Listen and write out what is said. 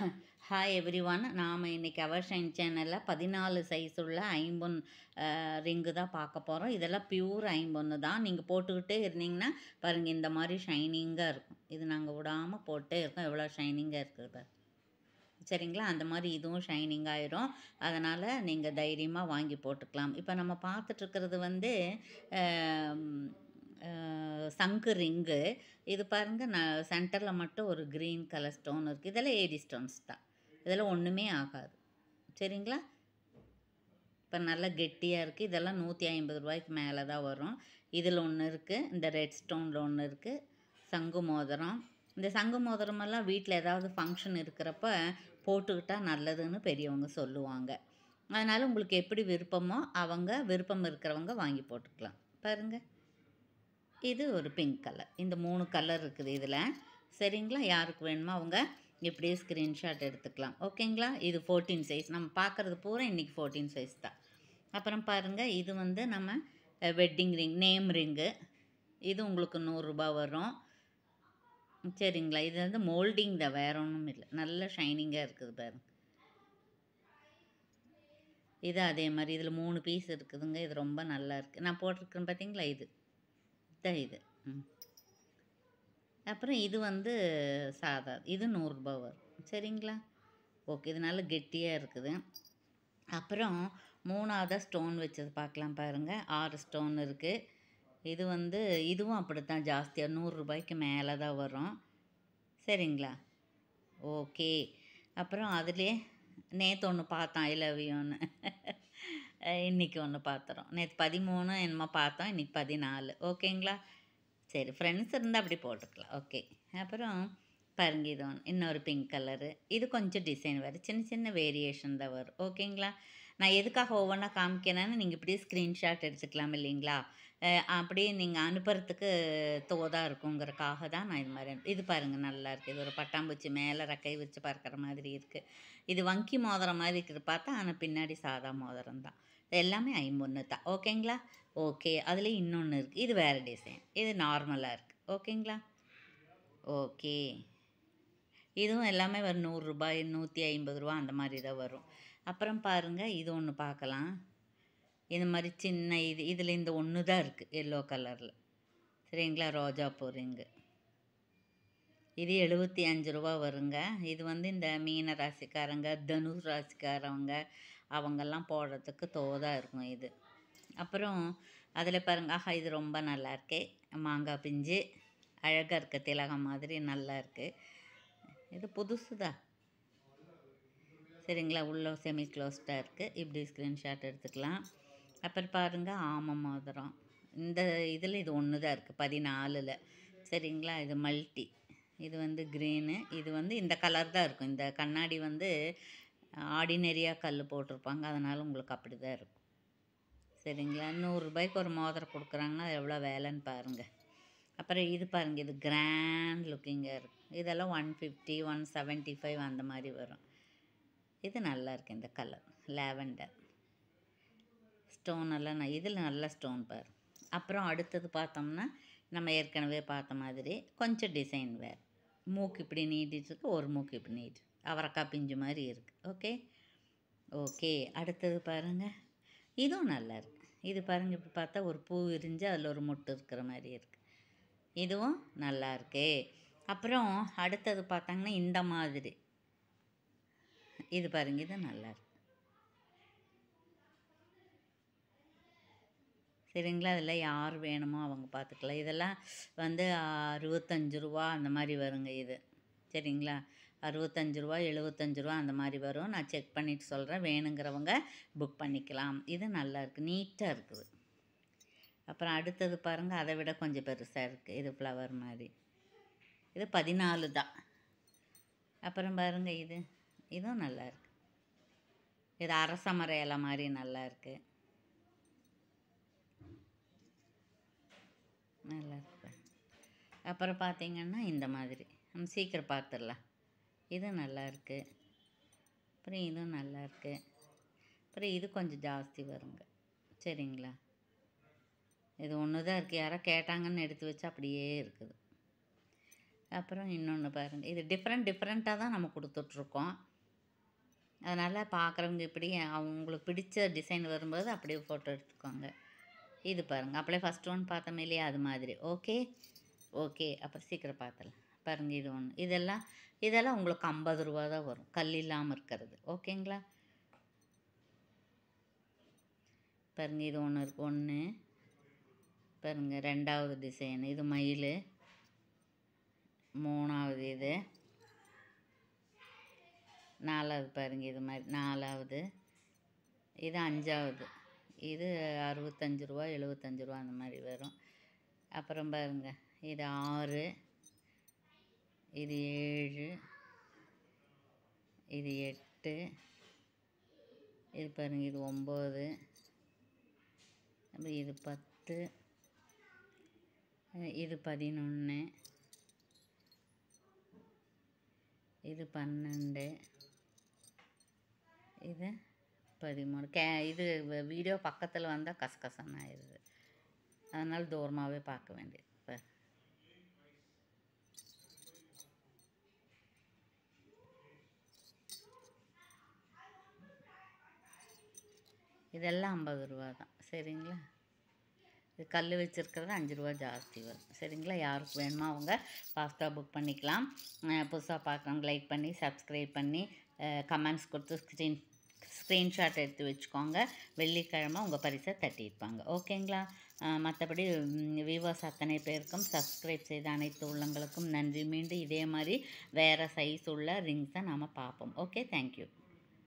hi every one நாம் இன்றைக்கி அவர் shine சேனலில் பதினாலு சைஸ் உள்ள ஐம்பொன் ரிங்கு தான் பார்க்க போகிறோம் இதெல்லாம் பியூர் ஐம்பொன்று தான் நீங்கள் போட்டுக்கிட்டே இருந்தீங்கன்னா பாருங்கள் இந்த மாதிரி ஷைனிங்காக இருக்கும் இது நாங்கள் விடாமல் போட்டே இருக்கோம் எவ்வளோ ஷைனிங்காக இருக்குது பாரு சரிங்களா அந்த மாதிரி இதுவும் ஷைனிங் ஆயிரும் அதனால் நீங்கள் தைரியமாக வாங்கி போட்டுக்கலாம் இப்போ நம்ம பார்த்துட்ருக்கிறது வந்து ஆம், ஆஹ், சங்கு ரிங்கு இது பாருங்கள் நான் சென்டரில் மட்டும் ஒரு க்ரீன் கலர் ஸ்டோன் இருக்குது இதெல்லாம் ஏடி ஸ்டோன்ஸ் தான் இதெல்லாம் ஒன்றுமே ஆகாது சரிங்களா இப்போ நல்லா கெட்டியாக இருக்குது இதெல்லாம் நூற்றி ஐம்பது ரூபாய்க்கு மேலே தான் வரும் இதில் ஒன்று இருக்குது இந்த ரெட் ஸ்டோனில் ஒன்று இருக்குது சங்கு மோதிரம் இந்த சங்கு மோதிரமெல்லாம் வீட்டில் ஏதாவது ஃபங்க்ஷன் இருக்கிறப்ப போட்டுக்கிட்டா நல்லதுன்னு பெரியவங்க சொல்லுவாங்க அதனால் உங்களுக்கு எப்படி விருப்பமோ அவங்க விருப்பம் இருக்கிறவங்க வாங்கி போட்டுக்கலாம் பாருங்கள் இது ஒரு பிங்க் கலர் இந்த மூணு கலர் இருக்குது இதில் சரிங்களா யாருக்கு வேணுமோ அவங்க இப்படியே ஸ்க்ரீன்ஷாட் எடுத்துக்கலாம் ஓகேங்களா இது ஃபோர்டீன் சைஸ் நம்ம பார்க்குறது பூரா இன்றைக்கி ஃபோர்டீன் சைஸ் தான் அப்புறம் பாருங்கள் இது வந்து நம்ம வெட்டிங் ரிங் நேம் ரிங்கு இது உங்களுக்கு நூறுரூபா வரும் சரிங்களா இது வந்து மோல்டிங் தான் வேற ஒன்றும் இல்லை நல்ல ஷைனிங்காக இருக்குது பாருங்க இது அதே மாதிரி இதில் மூணு பீஸ் இருக்குதுங்க இது ரொம்ப நல்லா இருக்குது நான் போட்டிருக்கேன் பார்த்தீங்களா இது இதான் இது ம் அப்புறம் இது வந்து சாதா இது நூறுரூபா வரும் சரிங்களா ஓகே இது நல்ல கெட்டியாக இருக்குது அப்புறம் மூணாவதாக ஸ்டோன் வச்சது பார்க்கலாம் பாருங்கள் ஆறு ஸ்டோன் இருக்குது இது வந்து இதுவும் அப்படித்தான் ஜாஸ்தியாக நூறுரூபாய்க்கு மேலே தான் வரும் சரிங்களா ஓகே அப்புறம் அதுலேயே நேற்று ஒன்று பார்த்தோம் ஐ லவ் யூன்னு இன்றைக்கி ஒன்று பார்த்துறோம் நேற்று பதிமூணு என்னமோ பார்த்தோம் இன்றைக்கி பதினாலு ஓகேங்களா சரி ஃப்ரெண்ட்ஸ் இருந்தால் அப்படி போட்டுக்கலாம் ஓகே அப்புறம் பாருங்க இது ஒன்று இன்னொரு பிங்க் கலரு இது கொஞ்சம் டிசைன் வரும் சின்ன சின்ன வேரியேஷன் தான் வரும் ஓகேங்களா நான் எதுக்காக ஒவ்வொன்றா காமிக்கிறேன்னு நீங்கள் இப்படியே ஸ்க்ரீன்ஷாட் எடுத்துக்கலாம் இல்லைங்களா அஹ் அப்படியே நீங்கள் அனுப்புறதுக்கு தோதாக இருக்குங்கிறக்காக தான் நான் இது மாதிரி இது பாருங்கள் நல்லா இருக்குது இது ஒரு பட்டாம்பூச்சி மேலே ரெக்கை வச்சு பறக்கிற மாதிரி இருக்குது இது வங்கி மோதிரம் மாதிரி இருக்குது பார்த்தா ஆனால் பின்னாடி சாதா மோதிரம் தான் எல்லாமே ஐம்பொன்று தான் ஓகேங்களா ஓகே அதில் இன்னொன்று இருக்குது இது வேறு டிசைன் இது நார்மலாக இருக்குது ஓகேங்களா ஓகே இதுவும் எல்லாமே ஒரு நூறுரூபாய் நூற்றி ஐம்பது ரூபா அந்த மாதிரி தான் வரும் அப்புறம் பாருங்கள் இது ஒன்று பார்க்கலாம் இது மாதிரி சின்ன இது இதில் இந்த ஒன்று தான் இருக்குது எல்லோ கலரில் சரிங்களா ரோஜாப்பூ ரிங்கு இது எழுபத்தி அஞ்சு ரூபா வருங்க இது வந்து இந்த மீன ராசிக்காரங்க தனுஷ் ராசிக்காரவங்க அவங்கெல்லாம் போடுறதுக்கு தோதாக இருக்கும் இது அப்புறம் அதில் பாருங்க ஆஹா இது ரொம்ப நல்லா இருக்கே மாங்காய் பிஞ்சு அழகாக இருக்க திலகம் மாதிரி நல்லா இருக்குது இது புதுசு தான் சரிங்களா உள்ள செமி க்ளோஸ்டாக இருக்குது இப்படி ஸ்க்ரீன்ஷாட் எடுத்துக்கலாம் அப்புறம் பாருங்கள் ஆம மோதிரம் இந்த இதில் இது ஒன்று தான் இருக்குது பதினாலில் சரிங்களா இது மல்டி இது வந்து க்ரீனு இது வந்து இந்த கலர் தான் இருக்கும் இந்த கண்ணாடி வந்து ஆர்டினரியாக கல் போட்டிருப்பாங்க அதனால் உங்களுக்கு அப்படி தான் இருக்கும் சரிங்களா நூறுரூபாய்க்கு ஒரு மோதிரம் கொடுக்குறாங்கன்னா அது எவ்வளோ வேலைன்னு பாருங்கள் அப்புறம் இது பாருங்கள் இது கிராண்ட் லுக்கிங்காக இருக்குது இதெல்லாம் one fifty one seventy five அந்த மாதிரி வரும் இது நல்லா இருக்கு இந்த கலர் லாவெண்டர் ஸ்டோன் எல்லாம் நான் இதில் நல்ல ஸ்டோன் பாரு அப்புறம் அடுத்தது பார்த்தோம்னா நம்ம ஏற்கனவே பார்த்த மாதிரி கொஞ்சம் டிசைன் வேறு மூக்கு இப்படி நீட்டிட்டுருக்கு ஒரு மூக்கு இப்படி நீட்டு அவரக்காய் பிஞ்சு மாதிரி இருக்குது ஓகே ஓகே அடுத்தது பாருங்கள் இதுவும் நல்லா இருக்கு இது பாருங்கள் இப்படி பார்த்தா ஒரு பூ விரிஞ்சு அதில் ஒரு முட்டு இருக்கிற மாதிரி இருக்குது இதுவும் நல்லா இருக்கு அப்புறம் அடுத்தது பார்த்தாங்கன்னா இந்த மாதிரி இது பாருங்க இது நல்லா இருக்கு சரிங்களா அதில் யார் வேணுமோ அவங்க பார்த்துக்கலாம் இதெல்லாம் வந்து அறுபத்தஞ்சு ரூபா அந்த மாதிரி வருங்க இது சரிங்களா அறுபத்தஞ்சு ரூபா எழுபத்தஞ்சு ரூபா அந்த மாதிரி வரும் நான் செக் பண்ணிவிட்டு சொல்கிறேன் வேணுங்கிறவங்க புக் பண்ணிக்கலாம் இது நல்லா இருக்குது நீட்டாக இருக்குது அப்புறம் அடுத்தது பாருங்கள் அதை விட கொஞ்சம் பெருசாக இருக்குது இது ஃப்ளவர் மாதிரி இது பதினாலு தான் அப்புறம் பாருங்கள் இது இதுவும் நல்லா இருக்கு இது அரச மர இலை மாதிரி நல்லா இருக்கு நல்லா இருக்கு அப்புறம் பார்த்தீங்கன்னா இந்த மாதிரி நம்ம சீக்கிரம் பார்த்துடலாம் இது நல்லா இருக்கு அப்புறம் இதுவும் நல்லா இருக்கு அப்புறம் இது கொஞ்சம் ஜாஸ்தி வருங்க சரிங்களா இது ஒன்று தான் இருக்குது யாரோ கேட்டாங்கன்னு எடுத்து வச்சு அப்படியே இருக்குது அப்புறம் இன்னொன்று பாருங்கள் இது டிஃப்ரெண்ட் டிஃப்ரெண்ட்டாக தான் நம்ம கொடுத்துட்ருக்கோம் அதனால் பார்க்குறவங்க இப்படி அவங்களுக்கு பிடிச்ச டிசைன் வரும்போது அப்படியே ஃபோட்டோ எடுத்துக்கோங்க இது பாருங்கள் அப்படியே ஃபஸ்ட் ஒன் பார்த்தோம் இல்லையா அது மாதிரி ஓகே ஓகே அப்புறம் சீக்கிரம் பார்த்தலாம் பாருங்கள் இது ஒன்று இதெல்லாம் இதெல்லாம் உங்களுக்கு ஐம்பது ரூபா தான் வரும் கல் இல்லாமல் இருக்கிறது ஓகேங்களா பாருங்கள் இது ஒன்று இருக்கு ஒன்று பாருங்கள் ரெண்டாவது டிசைன் இது மயில் மூணாவது இது நாலாவது பாருங்கள் இது மாதிரி நாலாவது இது அஞ்சாவது இது அறுபத்தஞ்சு ரூபா எழுபத்தஞ்சு ரூபா அந்த மாதிரி வரும் அப்புறம் பாருங்க இது ஆறு இது ஏழு இது எட்டு இது பாருங்க இது ஒம்பது அப்புறம் இது பத்து அஹ் இது பதினொன்று இது பன்னெண்டு இது பதிமூணு கே இது வ- வீடியோ பக்கத்தில் வந்தால் கசகசன்னு ஆயிடுது அதனால் தூரமாகவே பார்க்க வேண்டியது இப்போ இதெல்லாம் ஐம்பது ரூபா தான் சரிங்களா இது கல் வச்சுருக்கிறது அஞ்சு ரூபா ஜாஸ்தி வரும் சரிங்களா யாருக்கு வேணுமோ அவங்க ஃபாஸ்ட்டாக புக் பண்ணிக்கலாம் புதுசாக பார்க்குறவங்க லைக் பண்ணி சப்ஸ்கிரைப் பண்ணி கமெண்ட்ஸ் கொடுத்து ஸ்க்ரீன் ஸ்க்ரீன்ஷாட் எடுத்து வச்சுக்கோங்க வெள்ளிக்கிழமை உங்கள் பரிசை தட்டியிருப்பாங்க ஓகேங்களா மற்றபடி வியூவர்ஸ் அத்தனை பேருக்கும் சப்ஸ்கிரைப் செய்த அனைத்து உள்ளங்களுக்கும் நன்றி மீண்டும் இதே மாதிரி வேறு சைஸ் உள்ள ரிங்ஸை நாம் பார்ப்போம் ஓகே தேங்க்யூ